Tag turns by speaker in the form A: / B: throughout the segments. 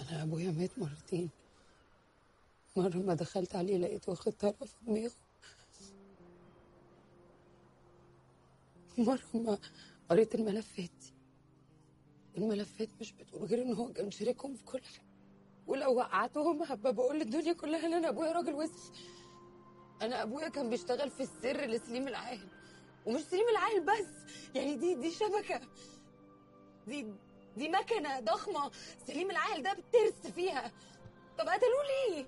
A: أنا أبويا مات مرتين مرة ما دخلت عليه لقيته واخد طرف في دماغه مرة ما قريت الملفات الملفات مش بتقول غير إن هو كان شريكهم في كل حاجة ولو وقعتهم هبقى بقول للدنيا كلها إن أنا أبويا راجل وسخ أنا أبويا كان بيشتغل في السر لسليم العاهل ومش سليم العاهل بس يعني دي دي شبكة دي دي مكنة ضخمة سليم العاهل ده بترس فيها طب قتلوه ليه؟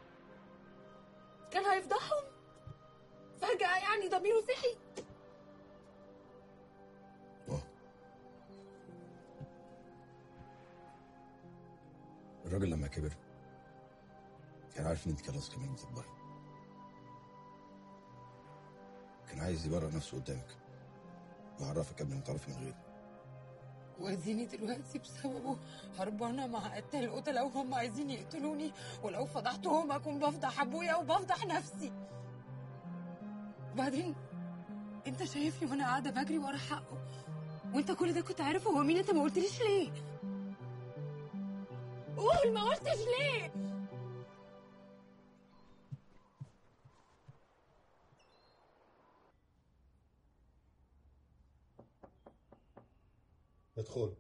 A: كان هيفضحهم؟ فجأة يعني ضميره صحي؟
B: اه الراجل لما كبر كان عارف ان انت خلاص كمان بتكبري كان عايز يبرر نفسه قدامك ويعرفك قبل ما تعرفي من غيره
A: واديني دلوقتي بسببه هربانة مع قتال قتلة وهم عايزين يقتلوني ولو فضحتهم أكون بفضح أبويا وبفضح نفسي وبعدين أنت شايفني وأنا قاعدة بجري ورا حقه وأنت كل ده كنت عارفه هو مين أنت ما قلتليش ليه؟ قول ما قلتش ليه؟
C: ادخل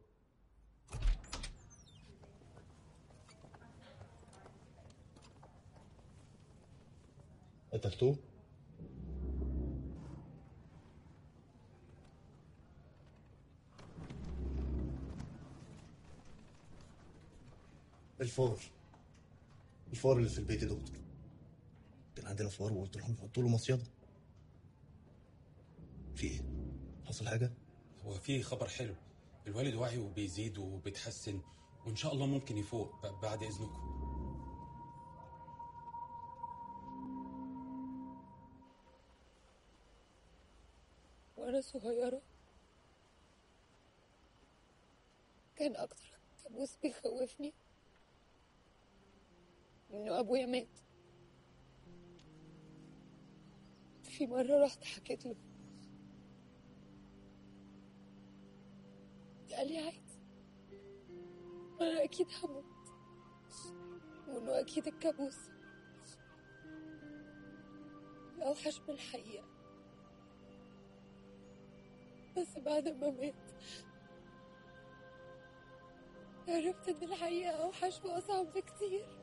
C: قتلتوه؟ الفار الفار اللي في البيت يا دكتور كان عندنا فار وقلت لهم يحطوا له مصيده في ايه؟ حصل حاجه؟
D: هو في خبر حلو الوالد وعيه بيزيد وبيتحسن وان شاء الله ممكن يفوق ب- بعد اذنكم
A: وأنا صغيرة كان أكتر كابوس بيخوفني إنه أبويا مات في مرة رحت حكيت له قال لي عادي أنا أكيد هموت وإنه أكيد الكابوس أوحش من الحقيقة بس بعد ما مات عرفت إن الحقيقة أوحش وأصعب بكتير